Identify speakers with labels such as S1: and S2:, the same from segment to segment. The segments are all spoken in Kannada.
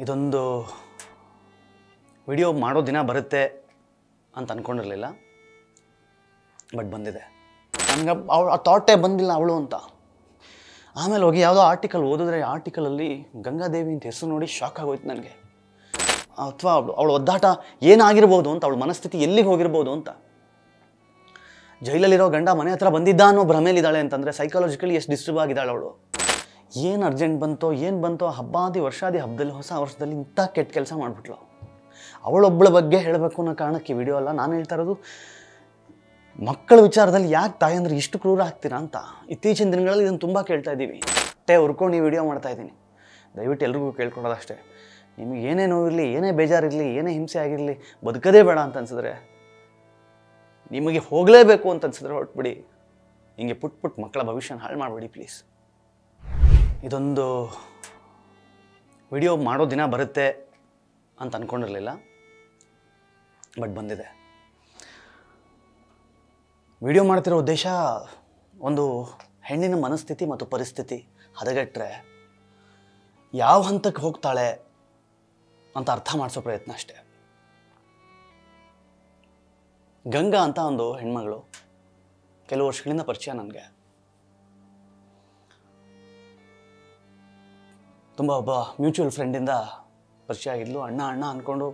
S1: ಇದೊಂದು ವಿಡಿಯೋ ಮಾಡೋ ದಿನ ಬರುತ್ತೆ ಅಂತ ಅಂದ್ಕೊಂಡಿರಲಿಲ್ಲ ಬಟ್ ಬಂದಿದೆ ನನಗೆ ಅವಳು ಆ ಥಾಟೇ ಬಂದಿಲ್ಲ ಅವಳು ಅಂತ ಆಮೇಲೆ ಹೋಗಿ ಯಾವುದೋ ಆರ್ಟಿಕಲ್ ಓದಿದ್ರೆ ಆರ್ಟಿಕಲಲ್ಲಿ ಗಂಗಾದೇವಿ ಅಂತ ಹೆಸರು ನೋಡಿ ಶಾಕ್ ಆಗೋಯ್ತು ನನಗೆ ಅಥವಾ ಅವಳು ಅವಳ ಒದ್ದಾಟ ಏನಾಗಿರ್ಬೋದು ಅಂತ ಅವಳ ಮನಸ್ಥಿತಿ ಎಲ್ಲಿಗೆ ಹೋಗಿರ್ಬೋದು ಅಂತ ಜೈಲಲ್ಲಿರೋ ಗಂಡ ಮನೆ ಹತ್ರ ಬಂದಿದ್ದ ಅನ್ನೋ ಭ್ರಮೇಲಿದ್ದಾಳೆ ಅಂತಂದರೆ ಸೈಕಾಲಜಿಕಲಿ ಎಷ್ಟು ಡಿಸ್ಟರ್ಬ್ ಆಗಿದ್ದಾಳೆ ಅವಳು ಏನು ಅರ್ಜೆಂಟ್ ಬಂತೋ ಏನು ಬಂತೋ ಹಬ್ಬಾದಿ ವರ್ಷಾದಿ ಹಬ್ಬದಲ್ಲಿ ಹೊಸ ವರ್ಷದಲ್ಲಿ ಇಂಥ ಕೆಟ್ಟ ಕೆಲಸ ಮಾಡಿಬಿಟ್ಲು ಅವಳೊಬ್ಬಳ ಬಗ್ಗೆ ಹೇಳಬೇಕು ಅನ್ನೋ ಕಾರಣಕ್ಕೆ ಈ ವಿಡಿಯೋ ಅಲ್ಲ ನಾನು ಹೇಳ್ತಾ ಇರೋದು ಮಕ್ಕಳ ವಿಚಾರದಲ್ಲಿ ಯಾಕೆ ತಾಯಂದ್ರೆ ಇಷ್ಟು ಕ್ರೂರ ಆಗ್ತೀರಾ ಅಂತ ಇತ್ತೀಚಿನ ದಿನಗಳಲ್ಲಿ ಇದನ್ನು ತುಂಬ ಕೇಳ್ತಾ ಇದ್ದೀವಿ ಹೊಟ್ಟೆ ಹುರ್ಕೊಂಡು ಈ ವಿಡಿಯೋ ಮಾಡ್ತಾ ಇದ್ದೀನಿ ದಯವಿಟ್ಟು ಎಲ್ರಿಗೂ ಕೇಳ್ಕೊಳೋದಷ್ಟೇ ನಿಮಗೆ ಏನೇ ನೋವಿರಲಿ ಏನೇ ಬೇಜಾರಿರಲಿ ಏನೇ ಹಿಂಸೆ ಆಗಿರಲಿ ಬದುಕದೇ ಬೇಡ ಅಂತ ಅನ್ಸಿದ್ರೆ ನಿಮಗೆ ಹೋಗಲೇಬೇಕು ಅಂತ ಅನ್ಸಿದ್ರೆ ಹೊರಟ್ಬಿಡಿ ಹಿಂಗೆ ಪುಟ್ ಪುಟ್ ಮಕ್ಕಳ ಭವಿಷ್ಯನ ಹಾಳು ಮಾಡಬೇಡಿ ಪ್ಲೀಸ್ ಇದೊಂದು ವಿಡಿಯೋ ಮಾಡೋ ದಿನ ಬರುತ್ತೆ ಅಂತ ಅಂದ್ಕೊಂಡಿರಲಿಲ್ಲ ಬಟ್ ಬಂದಿದೆ ವಿಡಿಯೋ ಮಾಡ್ತಿರೋ ಉದ್ದೇಶ ಒಂದು ಹೆಣ್ಣಿನ ಮನಸ್ಥಿತಿ ಮತ್ತು ಪರಿಸ್ಥಿತಿ ಹದಗೆಟ್ರೆ ಯಾವ ಹಂತಕ್ಕೆ ಹೋಗ್ತಾಳೆ ಅಂತ ಅರ್ಥ ಮಾಡಿಸೋ ಪ್ರಯತ್ನ ಅಷ್ಟೇ ಗಂಗಾ ಅಂತ ಒಂದು ಹೆಣ್ಮಗಳು ಕೆಲವು ವರ್ಷಗಳಿಂದ ಪರಿಚಯ ನನಗೆ ತುಂಬ ಒಬ್ಬ ಮ್ಯೂಚುವಲ್ ಫ್ರೆಂಡಿಂದ ಪರಿಚಯ ಆಗಿದ್ಲು ಅಣ್ಣ ಅಣ್ಣ ಅಂದ್ಕೊಂಡು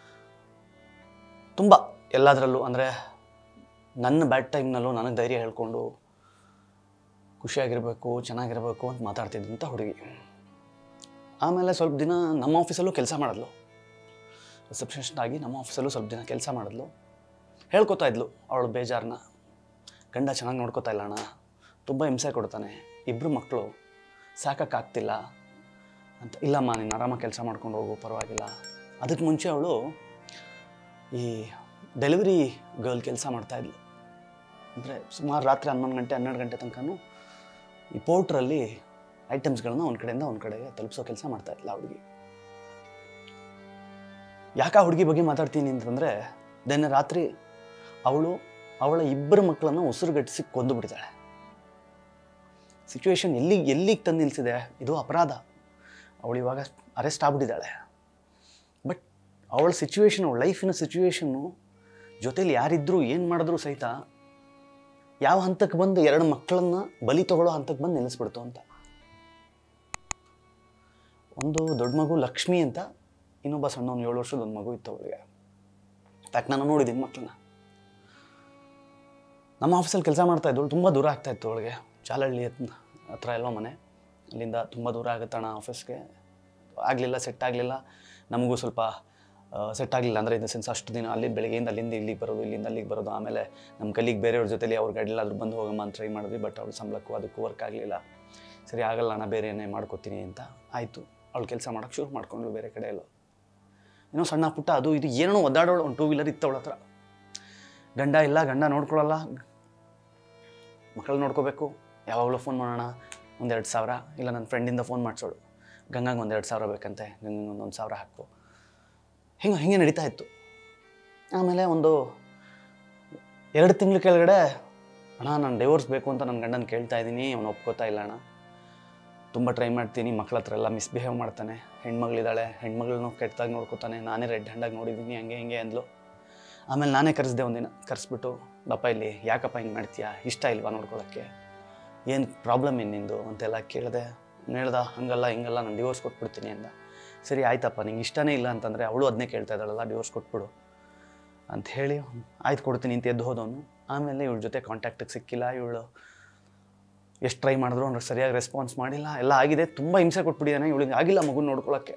S1: ತುಂಬ ಎಲ್ಲದರಲ್ಲೂ ಅಂದರೆ ನನ್ನ ಬ್ಯಾಡ್ ಟೈಮ್ನಲ್ಲೂ ನನಗೆ ಧೈರ್ಯ ಹೇಳ್ಕೊಂಡು ಖುಷಿಯಾಗಿರಬೇಕು ಚೆನ್ನಾಗಿರಬೇಕು ಅಂತ ಮಾತಾಡ್ತಿದ್ದಂಥ ಹುಡುಗಿ ಆಮೇಲೆ ಸ್ವಲ್ಪ ದಿನ ನಮ್ಮ ಆಫೀಸಲ್ಲೂ ಕೆಲಸ ಮಾಡಿದ್ಲು ರಿಸೆಪ್ಷನಿಸ್ಟ್ ಆಗಿ ನಮ್ಮ ಆಫೀಸಲ್ಲೂ ಸ್ವಲ್ಪ ದಿನ ಕೆಲಸ ಮಾಡಿದ್ಲು ಹೇಳ್ಕೊತಾ ಇದ್ಲು ಅವಳು ಬೇಜಾರನ್ನ ಗಂಡ ಚೆನ್ನಾಗಿ ನೋಡ್ಕೋತಾ ಇಲ್ಲ ಅಣ್ಣ ತುಂಬ ಹಿಂಸೆ ಕೊಡ್ತಾನೆ ಇಬ್ಬರು ಮಕ್ಕಳು ಸಾಕೋಕ್ಕಾಗ್ತಿಲ್ಲ ಅಂತ ಇಲ್ಲಮ್ಮ ನೀನು ಆರಾಮಾಗಿ ಕೆಲಸ ಮಾಡ್ಕೊಂಡು ಹೋಗು ಪರವಾಗಿಲ್ಲ ಅದಕ್ಕೆ ಮುಂಚೆ ಅವಳು ಈ ಡೆಲಿವರಿ ಗರ್ಲ್ ಕೆಲಸ ಮಾಡ್ತಾಯಿದ್ಲು ಅಂದರೆ ಸುಮಾರು ರಾತ್ರಿ ಹನ್ನೊಂದು ಗಂಟೆ ಹನ್ನೆರಡು ಗಂಟೆ ತನಕನೂ ಈ ಪೋರ್ಟ್ರಲ್ಲಿ ಐಟಮ್ಸ್ಗಳನ್ನ ಒಂದು ಕಡೆಯಿಂದ ಒಂದು ಕಡೆಗೆ ತಲುಪಿಸೋ ಕೆಲಸ ಮಾಡ್ತಾಯಿದ್ಲ ಹುಡುಗಿ ಯಾಕೆ ಆ ಹುಡುಗಿ ಬಗ್ಗೆ ಮಾತಾಡ್ತೀನಿ ಅಂತಂದರೆ ದೆನ್ನ ರಾತ್ರಿ ಅವಳು ಅವಳ ಇಬ್ಬರು ಮಕ್ಕಳನ್ನು ಉಸಿರುಗಟ್ಟಿಸಿ ಕೊಂದು ಬಿಡ್ತಾಳೆ ಸಿಚುವೇಶನ್ ಎಲ್ಲಿಗೆ ಎಲ್ಲಿಗೆ ತಂದು ನಿಲ್ಲಿಸಿದೆ ಇದು ಅಪರಾಧ ಅವಳು ಇವಾಗ ಅರೆಸ್ಟ್ ಆಗ್ಬಿಟ್ಟಿದ್ದಾಳೆ ಬಟ್ ಅವಳ ಸಿಚುವೇಶನ್ ಅವಳ ಲೈಫಿನ ಸಿಚುವೇಶನ್ನು ಜೊತೇಲಿ ಯಾರಿದ್ರೂ ಏನು ಮಾಡಿದ್ರು ಸಹಿತ ಯಾವ ಹಂತಕ್ಕೆ ಬಂದು ಎರಡು ಮಕ್ಕಳನ್ನ ಬಲಿ ತಗೊಳ್ಳೋ ಹಂತಕ್ಕೆ ಬಂದು ನಿಲ್ಲಿಸ್ಬಿಡ್ತು ಅಂತ ಒಂದು ದೊಡ್ಡ ಮಗು ಲಕ್ಷ್ಮಿ ಅಂತ ಇನ್ನೊಬ್ಬ ಸಣ್ಣ ಒಂದು ಏಳು ವರ್ಷದ ಒಂದು ಮಗು ಇತ್ತು ಅವಳಿಗೆ ಯಾಕೆ ನಾನು ನೋಡಿದ್ದೀನಿ ಮಕ್ಕಳನ್ನ ನಮ್ಮ ಆಫೀಸಲ್ಲಿ ಕೆಲಸ ಮಾಡ್ತಾ ಇದ್ದಳು ತುಂಬ ದೂರ ಆಗ್ತಾ ಇತ್ತು ಅವಳಿಗೆ ಚಾಲಹಳ್ಳಿ ಹತ್- ಹತ್ರ ಎಲ್ಲೋ ಮನೆ ಅಲ್ಲಿಂದ ತುಂಬ ದೂರ ಆಗುತ್ತಣ್ಣ ಆಫೀಸ್ಗೆ ಆಗಲಿಲ್ಲ ಸೆಟ್ ಆಗಲಿಲ್ಲ ನಮಗೂ ಸ್ವಲ್ಪ ಸೆಟ್ ಆಗಲಿಲ್ಲ ಅಂದರೆ ಇನ್ ದ ಸೆನ್ಸ್ ಅಷ್ಟು ದಿನ ಅಲ್ಲಿ ಬೆಳಗ್ಗೆಯಿಂದ ಅಲ್ಲಿಂದ ಇಲ್ಲಿಗೆ ಬರೋದು ಇಲ್ಲಿಂದ ಅಲ್ಲಿಗೆ ಬರೋದು ಆಮೇಲೆ ನಮ್ಮ ಕಲಿಗೆ ಬೇರೆಯವ್ರ ಜೊತೆಲಿ ಅವ್ರ ಗಾಡಿಲಾದ್ರೂ ಬಂದು ಹೋಗಮ್ಮ ಅಂತ ಟ್ರೈ ಮಾಡಿದ್ವಿ ಬಟ್ ಅವ್ಳ ಸಂಬಳಕ್ಕೂ ಅದಕ್ಕೂ ವರ್ಕ್ ಆಗಲಿಲ್ಲ ಸರಿ ಆಗಲ್ಲ ಅಣ್ಣ ಬೇರೆ ಏನೇ ಮಾಡ್ಕೋತೀನಿ ಅಂತ ಆಯಿತು ಅವಳು ಕೆಲಸ ಮಾಡೋಕ್ಕೆ ಶುರು ಮಾಡ್ಕೊಂಡ್ಳು ಬೇರೆ ಕಡೆ ಎಲ್ಲೋ ಏನೋ ಸಣ್ಣ ಪುಟ್ಟ ಅದು ಇದು ಏನೋ ಒದ್ದಾಡೋಳು ಒಂದು ಟೂ ವೀಲರ್ ಇತ್ತು ಅವಳ ಹತ್ರ ಗಂಡ ಇಲ್ಲ ಗಂಡ ನೋಡ್ಕೊಳ್ಳಲ್ಲ ಮಕ್ಕಳು ನೋಡ್ಕೋಬೇಕು ಯಾವಾಗಲೂ ಫೋನ್ ಮಾಡೋಣ ಒಂದೆರಡು ಸಾವಿರ ಇಲ್ಲ ನನ್ನ ಫ್ರೆಂಡಿಂದ ಫೋನ್ ಮಾಡಿಸೋಳು ಗಂಗಾಗೆ ಒಂದೆರಡು ಸಾವಿರ ಬೇಕಂತೆ ಗಂಗಂಗೆ ಒಂದೊಂದು ಸಾವಿರ ಹಾಕು ಹಿಂಗೆ ಹಿಂಗೆ ನಡೀತಾ ಇತ್ತು ಆಮೇಲೆ ಒಂದು ಎರಡು ತಿಂಗಳ ಕೆಳಗಡೆ ಅಣ್ಣ ನಾನು ಡೈವೋರ್ಸ್ ಬೇಕು ಅಂತ ನನ್ನ ಗಂಡನ ಕೇಳ್ತಾ ಇದ್ದೀನಿ ಅವನು ಒಪ್ಕೋತಾ ಇಲ್ಲ ಅಣ್ಣ ತುಂಬ ಟ್ರೈ ಮಾಡ್ತೀನಿ ಮಕ್ಳ ಹತ್ರ ಎಲ್ಲ ಮಿಸ್ಬಿಹೇವ್ ಮಾಡ್ತಾನೆ ಹೆಣ್ಮಗಳಿದ್ದಾಳೆ ಹೆಣ್ಮಗಳನ್ನೂ ಕೆಟ್ಟದಾಗಿ ನೋಡ್ಕೋತಾನೆ ನಾನೇ ರೆಡ್ ಹ್ಯಾಂಡಾಗಿ ನೋಡಿದ್ದೀನಿ ಹಂಗೆ ಹಿಂಗೆ ಅಂದ್ಲು ಆಮೇಲೆ ನಾನೇ ಕರೆಸ್ದೆ ಒಂದಿನ ಕರೆಸ್ಬಿಟ್ಟು ಬಪ್ಪ ಇಲ್ಲಿ ಯಾಕಪ್ಪ ಹಿಂಗೆ ಮಾಡ್ತೀಯಾ ಇಷ್ಟ ಇಲ್ವಾ ನೋಡ್ಕೊಳ್ಳೋಕ್ಕೆ ಏನು ಪ್ರಾಬ್ಲಮ್ ಏನು ನಿಂದು ಅಂತೆಲ್ಲ ಕೇಳಿದೆ ಹೇಳ್ದ ಹಂಗಲ್ಲ ಹಿಂಗಲ್ಲ ನಾನು ಡಿವೋರ್ಸ್ ಕೊಟ್ಬಿಡ್ತೀನಿ ಅಂದ ಸರಿ ಆಯ್ತಪ್ಪ ನಿಂಗೆ ಇಷ್ಟನೇ ಇಲ್ಲ ಅಂತಂದರೆ ಅವಳು ಅದನ್ನೇ ಕೇಳ್ತಾ ಇದ್ದಾಳಲ್ಲ ಡಿವೋರ್ಸ್ ಕೊಟ್ಬಿಡು ಅಂತ ಹೇಳಿ ಆಯ್ತು ಕೊಡ್ತೀನಿ ಅಂತ ಎದ್ದು ಹೋದವನು ಆಮೇಲೆ ಇವಳ ಜೊತೆ ಕಾಂಟ್ಯಾಕ್ಟಿಗೆ ಸಿಕ್ಕಿಲ್ಲ ಇವಳು ಎಷ್ಟು ಟ್ರೈ ಮಾಡಿದ್ರು ಅವ್ನಿಗೆ ಸರಿಯಾಗಿ ರೆಸ್ಪಾನ್ಸ್ ಮಾಡಿಲ್ಲ ಎಲ್ಲ ಆಗಿದೆ ತುಂಬ ಹಿಂಸೆ ಕೊಟ್ಬಿಟ್ಟಿದ್ದಾನೆ ಇವಳಿಗೆ ಆಗಿಲ್ಲ ಮಗು ನೋಡ್ಕೊಳ್ಳೋಕ್ಕೆ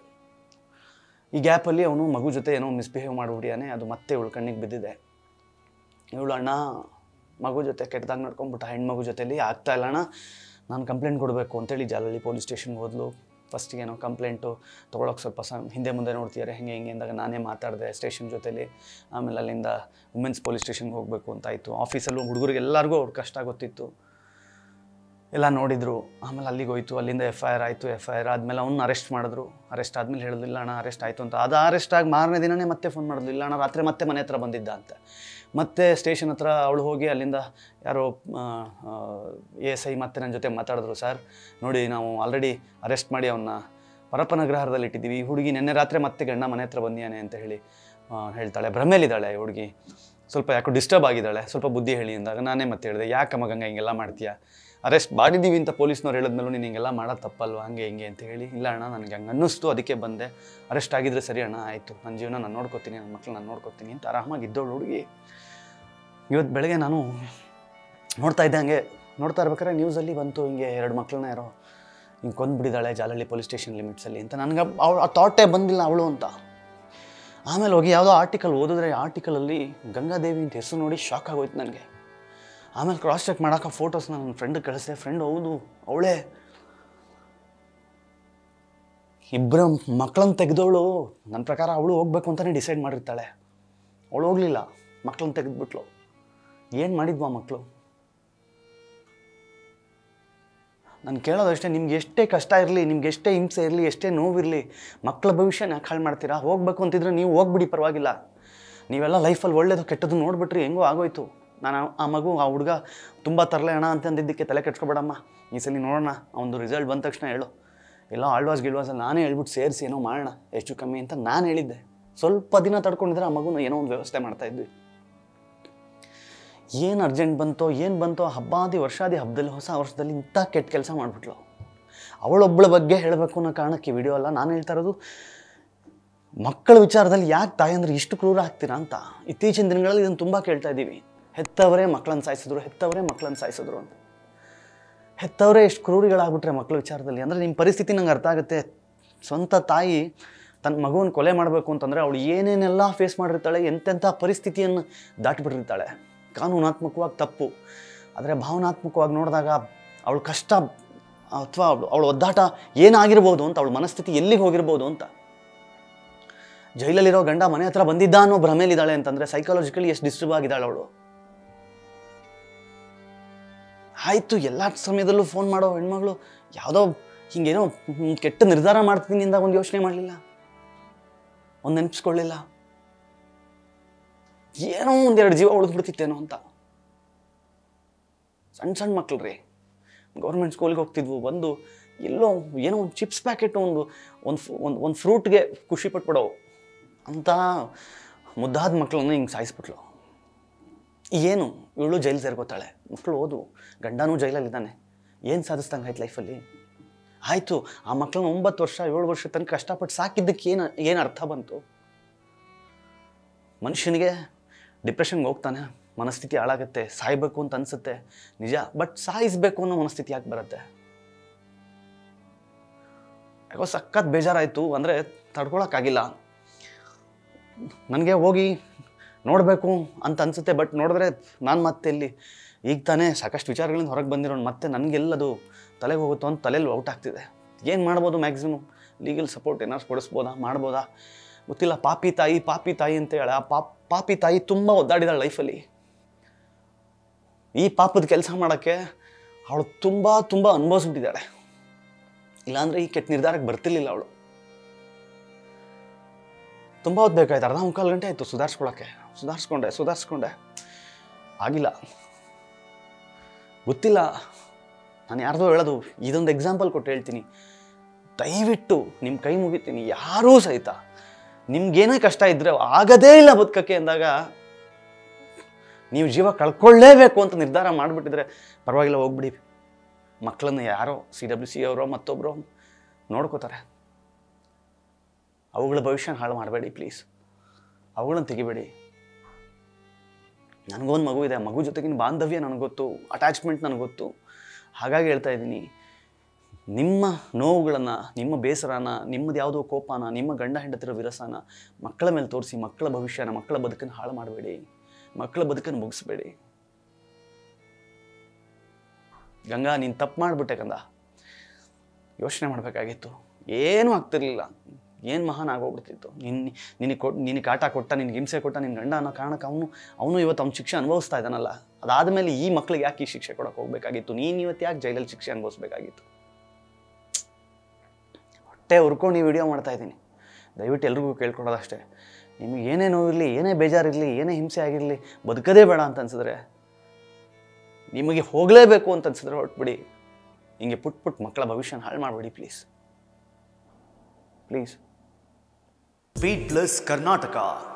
S1: ಈ ಗ್ಯಾಪಲ್ಲಿ ಅವನು ಮಗು ಜೊತೆ ಏನೋ ಮಿಸ್ಬಿಹೇವ್ ಮಾಡಿಬಿಟ್ಟಿದ್ದಾನೆ ಅದು ಮತ್ತೆ ಇವಳು ಕಣ್ಣಿಗೆ ಬಿದ್ದಿದೆ ಇವಳು ಅಣ್ಣ ಮಗು ಜೊತೆ ಕೆಟ್ಟದಾಗ ನಡ್ಕೊಂಡ್ಬಿಟ್ಟ ಹೆಣ್ಮಗು ಜೊತೆಲಿ ಆಗ್ತಾ ಇಲ್ಲ ಅಣ್ಣ ನಾನು ಕಂಪ್ಲೇಂಟ್ ಕೊಡಬೇಕು ಅಂತೇಳಿ ಜಾಲಹಳ್ಳಿ ಪೊಲೀಸ್ ಸ್ಟೇಷನ್ಗೆ ಹೋದ್ಲು ಫಸ್ಟಿಗೆ ಏನೋ ಕಂಪ್ಲೇಂಟು ತೊಗೊಳಕ್ಕೆ ಸ್ವಲ್ಪ ಸ ಹಿಂದೆ ಮುಂದೆ ನೋಡ್ತಿದ್ದಾರೆ ಹೆಂಗೆ ಹಿಂಗೆ ಅಂದಾಗ ನಾನೇ ಮಾತಾಡಿದೆ ಸ್ಟೇಷನ್ ಜೊತೆಲಿ ಆಮೇಲೆ ಅಲ್ಲಿಂದ ವುಮೆನ್ಸ್ ಪೊಲೀಸ್ ಸ್ಟೇಷನ್ಗೆ ಹೋಗಬೇಕು ಅಂತಾಯಿತು ಆಫೀಸಲ್ಲೂ ಹುಡುಗರಿಗೆ ಎಲ್ಲರಿಗೂ ಅವ್ರ ಕಷ್ಟ ಗೊತ್ತಿತ್ತು ಎಲ್ಲ ನೋಡಿದರು ಆಮೇಲೆ ಅಲ್ಲಿಗೆ ಹೋಯ್ತು ಅಲ್ಲಿಂದ ಎಫ್ ಐ ಆರ್ ಆಯಿತು ಎಫ್ ಐ ಆರ್ ಆದಮೇಲೆ ಅವ್ನ ಅರೆಸ್ಟ್ ಮಾಡಿದ್ರು ಅರೆಸ್ಟ್ ಆದಮೇಲೆ ಹೇಳಿದ್ರು ಇಲ್ಲ ಅಣ್ಣ ಅರೆಸ್ಟ್ ಆಯಿತು ಅಂತ ಅದು ಅರೆಸ್ಟ್ ಆಗಿ ಮಾರನೇ ದಿನನೇ ಮತ್ತೆ ಫೋನ್ ಮಾಡಿದ್ಲು ಇಲ್ಲ ಅಣ್ಣ ರಾತ್ರಿ ಮತ್ತೆ ಮನೆ ಹತ್ರ ಬಂದಿದ್ದ ಅಂತ ಮತ್ತೆ ಸ್ಟೇಷನ್ ಹತ್ರ ಅವಳು ಹೋಗಿ ಅಲ್ಲಿಂದ ಯಾರೋ ಎ ಎಸ್ ಐ ಮತ್ತೆ ನನ್ನ ಜೊತೆ ಮಾತಾಡಿದ್ರು ಸರ್ ನೋಡಿ ನಾವು ಆಲ್ರೆಡಿ ಅರೆಸ್ಟ್ ಮಾಡಿ ಅವನ್ನ ಪರಪ್ಪನಗ್ರಹಾರದಲ್ಲಿ ಇಟ್ಟಿದ್ದೀವಿ ಈ ಹುಡುಗಿ ನಿನ್ನೆ ರಾತ್ರಿ ಮತ್ತೆ ಗಂಡ ಮನೆ ಹತ್ರ ಬಂದಿಯಾನೆ ಅಂತ ಹೇಳಿ ಆ, ಹೇಳ್ತಾಳೆ ಭ್ರಮೇಲಿದ್ದಾಳೆ ಈ ಹುಡುಗಿ ಸ್ವಲ್ಪ ಯಾಕೋ ಡಿಸ್ಟರ್ಬ್ ಆಗಿದ್ದಾಳೆ ಸ್ವಲ್ಪ ಬುದ್ಧಿ ಹೇಳಿ ಅಂದಾಗ ನಾನೇ ಮತ್ತೆ ಹೇಳಿದೆ ಯಾಕಮ್ಮ ಗಂಗ ಹಿಂಗೆಲ್ಲ ಮಾಡ್ತೀಯಾ ಅರೆಸ್ಟ್ ಮಾಡಿದ್ದೀವಿ ಅಂತ ಪೊಲೀಸ್ನವ್ರು ಹೇಳಿದ್ಮೇಲೂ ನೀನು ಹಿಂಗೆಲ್ಲ ಮಾಡೋದು ತಪ್ಪಲ್ವಾ ಹಂಗೆ ಹಿಂಗೆ ಅಂತ ಹೇಳಿ ಇಲ್ಲ ಅಣ್ಣ ನನಗೆ ಹಂಗೆ ಅನ್ನಿಸ್ತು ಅದಕ್ಕೆ ಬಂದೆ ಅರೆಸ್ಟ್ ಆಗಿದ್ರೆ ಸರಿ ಅಣ್ಣ ಆಯಿತು ನನ್ನ ಜೀವನ ನಾನು ನೋಡ್ಕೋತೀನಿ ನನ್ನ ಮಕ್ಳು ನಾನು ನೋಡ್ಕೋತೀನಿ ಅಂತ ಆರಾಮಾಗಿ ಇದ್ದವಳು ಹುಡುಗಿ ಇವತ್ತು ಬೆಳಗ್ಗೆ ನಾನು ನೋಡ್ತಾ ಇದ್ದೆ ಹಂಗೆ ನೋಡ್ತಾ ಇರ್ಬೇಕಾದ್ರೆ ನ್ಯೂಸಲ್ಲಿ ಬಂತು ಹಿಂಗೆ ಎರಡು ಮಕ್ಕಳನ್ನ ಯಾರೋ ಹಿಂಗೆ ಕೊಂದ್ಬಿಟ್ಟಿದ್ದಾಳೆ ಜಾಲಹಳ್ಳಿ ಪೊಲೀಸ್ ಸ್ಟೇಷನ್ ಲಿಮಿಟ್ಸಲ್ಲಿ ಅಂತ ನನಗೆ ಅವಳು ಆ ಥಾಟೇ ಬಂದಿಲ್ಲ ಅವಳು ಅಂತ ಆಮೇಲೆ ಹೋಗಿ ಯಾವುದೋ ಆರ್ಟಿಕಲ್ ಓದಿದ್ರೆ ಆರ್ಟಿಕಲಲ್ಲಿ ಗಂಗಾದೇವಿ ಅಂತ ಹೆಸರು ನೋಡಿ ಶಾಕ್ ಆಗೋಯ್ತು ನನಗೆ ಆಮೇಲೆ ಕ್ರಾಸ್ ಚೆಕ್ ಮಾಡೋಕೆ ಫೋಟೋಸ್ನ ನನ್ನ ಫ್ರೆಂಡ್ ಕಳಿಸಿದೆ ಫ್ರೆಂಡ್ ಹೌದು ಅವಳೇ ಇಬ್ಬರು ಮಕ್ಕಳನ್ನ ತೆಗೆದವಳು ನನ್ನ ಪ್ರಕಾರ ಅವಳು ಹೋಗ್ಬೇಕು ಅಂತಲೇ ಡಿಸೈಡ್ ಮಾಡಿರ್ತಾಳೆ ಅವಳು ಹೋಗಲಿಲ್ಲ ಮಕ್ಕಳನ್ನ ತೆಗೆದ್ಬಿಟ್ಲು ಏನು ಮಾಡಿದ್ವಾ ಮಕ್ಕಳು ನಾನು ಕೇಳೋದಷ್ಟೇ ನಿಮ್ಗೆ ಎಷ್ಟೇ ಕಷ್ಟ ಇರಲಿ ನಿಮ್ಗೆ ಎಷ್ಟೇ ಹಿಂಸೆ ಇರಲಿ ಎಷ್ಟೇ ನೋವಿರಲಿ ಮಕ್ಕಳ ಭವಿಷ್ಯನ ಯಾಕೆ ಹಾಳು ಮಾಡ್ತೀರಾ ಹೋಗ್ಬೇಕು ಅಂತಿದ್ರೆ ನೀವು ಹೋಗ್ಬಿಡಿ ಪರವಾಗಿಲ್ಲ ನೀವೆಲ್ಲ ಲೈಫಲ್ಲಿ ಒಳ್ಳೇದು ಕೆಟ್ಟದ್ದು ನೋಡ್ಬಿಟ್ರಿ ಹೆಂಗೋ ಆಗೋಯ್ತು ನಾನು ಆ- ಆ ಮಗು ಆ ಹುಡುಗ ತುಂಬ ತರಲೆ ಹಣ ಅಂತ ಅಂದಿದ್ದಕ್ಕೆ ತಲೆ ಕೆಡ್ಸ್ಕೊಬೇಡಮ್ಮ ಈ ಸಲ ನೋಡೋಣ ಅವನದು ರಿಸಲ್ಟ್ ಬಂದ ತಕ್ಷಣ ಹೇಳು ಎಲ್ಲ ಆಳ್ವಾಸ್ ಗಿಳ್ವಾಸಲ್ಲಿ ನಾನೇ ಹೇಳ್ಬಿಟ್ಟು ಸೇರಿಸಿ ಏನೋ ಮಾಡೋಣ ಹೆಚ್ಚು ಕಮ್ಮಿ ಅಂತ ನಾನು ಹೇಳಿದ್ದೆ ಸ್ವಲ್ಪ ದಿನ ತಡ್ಕೊಂಡಿದ್ರೆ ಆ ಮಗುನ ಏನೋ ಒಂದು ವ್ಯವಸ್ಥೆ ಮಾಡ್ತಾ ಇದ್ವಿ ಏನು ಅರ್ಜೆಂಟ್ ಬಂತೋ ಏನು ಬಂತೋ ಹಬ್ಬಾದಿ ವರ್ಷಾದಿ ಹಬ್ಬದಲ್ಲಿ ಹೊಸ ವರ್ಷದಲ್ಲಿ ಇಂಥ ಕೆಟ್ಟ ಕೆಲಸ ಮಾಡಿಬಿಟ್ಲು ಅವಳೊಬ್ಬಳ ಬಗ್ಗೆ ಹೇಳಬೇಕು ಅನ್ನೋ ಕಾರಣಕ್ಕೆ ವಿಡಿಯೋ ಅಲ್ಲ ನಾನು ಹೇಳ್ತಾ ಇರೋದು ಮಕ್ಕಳ ವಿಚಾರದಲ್ಲಿ ಯಾಕೆ ತಾಯಂದ್ರೆ ಇಷ್ಟು ಕ್ರೂರ ಆಗ್ತೀರಾ ಅಂತ ಇತ್ತೀಚಿನ ದಿನಗಳಲ್ಲಿ ಇದನ್ನು ತುಂಬ ಕೇಳ್ತಾ ಇದ್ದೀವಿ ಹೆತ್ತವರೇ ಮಕ್ಕಳನ್ನ ಸಾಯಿಸಿದ್ರು ಹೆತ್ತವರೇ ಮಕ್ಕಳನ್ನ ಸಾಯಿಸಿದ್ರು ಅಂತ ಹೆತ್ತವರೇ ಎಷ್ಟು ಕ್ರೂರಿಗಳಾಗ್ಬಿಟ್ರೆ ಮಕ್ಕಳ ವಿಚಾರದಲ್ಲಿ ಅಂದರೆ ನಿಮ್ಮ ಪರಿಸ್ಥಿತಿ ನಂಗೆ ಅರ್ಥ ಆಗುತ್ತೆ ಸ್ವಂತ ತಾಯಿ ತನ್ನ ಮಗುವನ್ನು ಕೊಲೆ ಮಾಡಬೇಕು ಅಂತಂದರೆ ಅವಳು ಏನೇನೆಲ್ಲ ಫೇಸ್ ಮಾಡಿರ್ತಾಳೆ ಎಂತೆಂಥ ಪರಿಸ್ಥಿತಿಯನ್ನು ದಾಟಿಬಿಟ್ಟಿರ್ತಾಳೆ ಕಾನೂನಾತ್ಮಕವಾಗಿ ತಪ್ಪು ಆದರೆ ಭಾವನಾತ್ಮಕವಾಗಿ ನೋಡಿದಾಗ ಅವಳ ಕಷ್ಟ ಅಥವಾ ಅವಳು ಅವಳ ಒದ್ದಾಟ ಏನಾಗಿರ್ಬೋದು ಅಂತ ಅವಳ ಮನಸ್ಥಿತಿ ಎಲ್ಲಿಗೆ ಹೋಗಿರ್ಬೋದು ಅಂತ ಜೈಲಲ್ಲಿರೋ ಗಂಡ ಮನೆ ಹತ್ರ ಬಂದಿದ್ದ ಅನ್ನೋ ಭ್ರಮೇಲಿದ್ದಾಳೆ ಅಂತಂದರೆ ಸೈಕಾಲಜಿಕಲಿ ಎಷ್ಟು ಡಿಸ್ಟರ್ಬ್ ಆಗಿದ್ದಾಳೆ ಅವಳು ಆಯಿತು ಎಲ್ಲ ಸಮಯದಲ್ಲೂ ಫೋನ್ ಮಾಡೋ ಹೆಣ್ಮಗಳು ಯಾವುದೋ ಹಿಂಗೇನೋ ಹ್ಮ್, ಕೆಟ್ಟ ನಿರ್ಧಾರ ಮಾಡ್ತೀನಿ ಅಂದಾಗ ಒಂದು ಯೋಚನೆ ಮಾಡಲಿಲ್ಲ ಒಂದು ನೆನಪಿಸ್ಕೊಳ್ಳಿಲ್ಲ ಏನೋ ಒಂದೆರಡು ಜೀವ ಉಳಿದ್ಬಿಡ್ತಿತ್ತೇನೋ ಅಂತ ಸಣ್ಣ ಸಣ್ಣ ಮಕ್ಳು ರೀ ಗೌರ್ಮೆಂಟ್ ಸ್ಕೂಲ್ಗೆ ಹೋಗ್ತಿದ್ವು ಬಂದು ಎಲ್ಲೋ ಏನೋ ಒಂದು ಚಿಪ್ಸ್ ಪ್ಯಾಕೆಟ್ ಒಂದು ಒಂದು ಒಂದು ಒಂದು ಫ್ರೂಟ್ಗೆ ಖುಷಿ ಪಟ್ಬಿಡೋವು ಅಂತ ಮುದ್ದಾದ ಮಕ್ಕಳನ್ನ ಹಿಂಗೆ ಸಾಯಿಸ್ಬಿಟ್ಲು ಏನು ಇವಳು ಜೈಲು ಸೇರ್ಕೋತಾಳೆ ಮಕ್ಕಳು ಓದು ಗಂಡನೂ ಜೈಲಲ್ಲಿದ್ದಾನೆ ಏನು ಸಾಧಿಸ್ದಂಗೆ ಆಯ್ತು ಲೈಫಲ್ಲಿ ಆಯಿತು ಆ ಮಕ್ಕಳನ್ನ ಒಂಬತ್ತು ವರ್ಷ ಏಳು ವರ್ಷ ತನಕ ಕಷ್ಟಪಟ್ಟು ಸಾಕಿದ್ದಕ್ಕೆ ಏನು ಏನು ಅರ್ಥ ಬಂತು ಮನುಷ್ಯನಿಗೆ ಡಿಪ್ರೆಷನ್ಗೆ ಹೋಗ್ತಾನೆ ಮನಸ್ಥಿತಿ ಹಾಳಾಗುತ್ತೆ ಸಾಯ್ಬೇಕು ಅಂತ ಅನ್ಸುತ್ತೆ ನಿಜ ಬಟ್ ಸಾಯಿಸ್ಬೇಕು ಅನ್ನೋ ಮನಸ್ಥಿತಿ ಯಾಕೆ ಬರುತ್ತೆ ಯಾಕೋ ಸಖತ್ ಬೇಜಾರಾಯಿತು ಅಂದರೆ ತಡ್ಕೊಳಕ್ಕಾಗಿಲ್ಲ ನನಗೆ ಹೋಗಿ ನೋಡಬೇಕು ಅಂತ ಅನಿಸುತ್ತೆ ಬಟ್ ನೋಡಿದ್ರೆ ನಾನು ಮತ್ತೆ ಇಲ್ಲಿ ಈಗ ತಾನೇ ಸಾಕಷ್ಟು ವಿಚಾರಗಳಿಂದ ಹೊರಗೆ ಬಂದಿರೋ ಮತ್ತೆ ನನಗೆಲ್ಲದು ತಲೆಗೆ ಹೋಗುತ್ತೋ ಅಂತ ತಲೆಯಲ್ಲಿ ಔಟ್ ಆಗ್ತಿದೆ ಏನು ಮಾಡ್ಬೋದು ಮ್ಯಾಕ್ಸಿಮಮ್ ಲೀಗಲ್ ಸಪೋರ್ಟ್ ಏನಾದ್ರು ಕೊಡಿಸ್ಬೋದಾ ಮಾಡ್ಬೋದಾ ಗೊತ್ತಿಲ್ಲ ಪಾಪಿ ತಾಯಿ ಪಾಪಿ ತಾಯಿ ಅಂತ ಹೇಳ ಆ ಪಾಪ್ ಪಾಪಿ ತಾಯಿ ತುಂಬ ಒದ್ದಾಡಿದಾಳೆ ಲೈಫಲ್ಲಿ ಈ ಪಾಪದ ಕೆಲಸ ಮಾಡೋಕ್ಕೆ ಅವಳು ತುಂಬ ತುಂಬ ಅನುಭವಿಸ್ಬಿಟ್ಟಿದ್ದಾಳೆ ಇಲ್ಲಾಂದರೆ ಈ ಕೆಟ್ಟ ನಿರ್ಧಾರಕ್ಕೆ ಬರ್ತಿರ್ಲಿಲ್ಲ ಅವಳು ತುಂಬ ಹೊತ್ತು ಬೇಕಾಯ್ತು ಅರ್ಧ ಮುಕ್ಕಾಲು ಗಂಟೆ ಆಯಿತು ಸುಧಾರಿಸ್ಕೊಳಕ್ಕೆ ಸುಧಾರಿಸ್ಕೊಂಡೆ ಸುಧಾರಿಸ್ಕೊಂಡೆ ಆಗಿಲ್ಲ ಗೊತ್ತಿಲ್ಲ ನಾನು ಯಾರ್ದೋ ಹೇಳೋದು ಇದೊಂದು ಎಕ್ಸಾಂಪಲ್ ಕೊಟ್ಟು ಹೇಳ್ತೀನಿ ದಯವಿಟ್ಟು ನಿಮ್ಮ ಕೈ ಮುಗಿತೀನಿ ಯಾರೂ ಸಹಿತ ನಿಮ್ಗೇನೇ ಕಷ್ಟ ಇದ್ದರೆ ಆಗದೇ ಇಲ್ಲ ಬದುಕಕ್ಕೆ ಅಂದಾಗ ನೀವು ಜೀವ ಕಳ್ಕೊಳ್ಳೇಬೇಕು ಅಂತ ನಿರ್ಧಾರ ಮಾಡಿಬಿಟ್ಟಿದ್ರೆ ಪರವಾಗಿಲ್ಲ ಹೋಗ್ಬಿಡಿ ಮಕ್ಕಳನ್ನ ಯಾರೋ ಸಿ ಡಬ್ಲ್ಯೂ ಸಿ ಅವರೋ ಮತ್ತೊಬ್ಬರು ನೋಡ್ಕೋತಾರೆ ಅವುಗಳ ಭವಿಷ್ಯನ ಹಾಳು ಮಾಡಬೇಡಿ ಪ್ಲೀಸ್ ಅವುಗಳನ್ನ ತೆಗಿಬೇಡಿ ನನಗೊಂದು ಮಗು ಇದೆ ಮಗು ಜೊತೆಗಿನ ಬಾಂಧವ್ಯ ನನಗೆ ಗೊತ್ತು ಅಟ್ಯಾಚ್ಮೆಂಟ್ ನನಗೆ ಗೊತ್ತು ಹಾಗಾಗಿ ಹೇಳ್ತಾ ಇದ್ದೀನಿ ನಿಮ್ಮ ನೋವುಗಳನ್ನು ನಿಮ್ಮ ಬೇಸರನ ನಿಮ್ಮದು ಯಾವುದೋ ಕೋಪನ ನಿಮ್ಮ ಗಂಡ ಹೆಂಡತಿರೋ ವಿರಸನ ಮಕ್ಕಳ ಮೇಲೆ ತೋರಿಸಿ ಮಕ್ಕಳ ಭವಿಷ್ಯನ ಮಕ್ಕಳ ಬದುಕನ್ನು ಹಾಳು ಮಾಡಬೇಡಿ ಮಕ್ಕಳ ಬದುಕನ್ನು ಮುಗಿಸ್ಬೇಡಿ ಗಂಗಾ ನೀನು ತಪ್ಪು ಮಾಡಿಬಿಟ್ಟೆ ಕಂದ ಯೋಚನೆ ಮಾಡಬೇಕಾಗಿತ್ತು ಏನೂ ಆಗ್ತಿರ್ಲಿಲ್ಲ ಏನು ಮಹಾನ್ ಆಗೋಗ್ಬಿಡ್ತಿತ್ತು ನಿನ್ನ ನಿನಗೆ ಕೊಟ್ಟು ನಿನಗೆ ಕಾಟ ಕೊಟ್ಟ ನಿನಗೆ ಹಿಂಸೆ ಕೊಟ್ಟ ನಿನ್ನ ಗಂಡ ಅನ್ನೋ ಕಾರಣಕ್ಕೆ ಅವನು ಅವನು ಇವತ್ತು ಅವ್ನ ಶಿಕ್ಷೆ ಅನುಭವಿಸ್ತಾ ಇದ್ದಾನಲ್ಲ ಅದಾದಮೇಲೆ ಈ ಮಕ್ಳಿಗೆ ಯಾಕೆ ಈ ಶಿಕ್ಷೆ ಕೊಡೋಕೆ ಹೋಗ್ಬೇಕಾಗಿತ್ತು ನೀನು ಇವತ್ತು ಯಾಕೆ ಜೈಲಲ್ಲಿ ಶಿಕ್ಷೆ ಅನುಭವಿಸ್ಬೇಕಾಗಿತ್ತು ಹೊಟ್ಟೆ ಹುರ್ಕೊಂಡು ಈ ವಿಡಿಯೋ ಮಾಡ್ತಾ ಇದ್ದೀನಿ ದಯವಿಟ್ಟು ಎಲ್ರಿಗೂ ಕೇಳ್ಕೊಡೋದಷ್ಟೇ ನಿಮಗೆ ಏನೇ ನೋವಿರಲಿ ಏನೇ ಬೇಜಾರಿರಲಿ ಏನೇ ಹಿಂಸೆ ಆಗಿರಲಿ ಬದುಕದೇ ಬೇಡ ಅಂತ ಅನ್ಸಿದ್ರೆ ನಿಮಗೆ ಹೋಗಲೇಬೇಕು ಅಂತ ಅನ್ಸಿದ್ರೆ ಹೊರಟ್ಬಿಡಿ ಹಿಂಗೆ ಪುಟ್ ಪುಟ್ ಮಕ್ಕಳ ಭವಿಷ್ಯನ ಹಾಳು ಮಾಡಬೇಡಿ please please
S2: beat plus Karnataka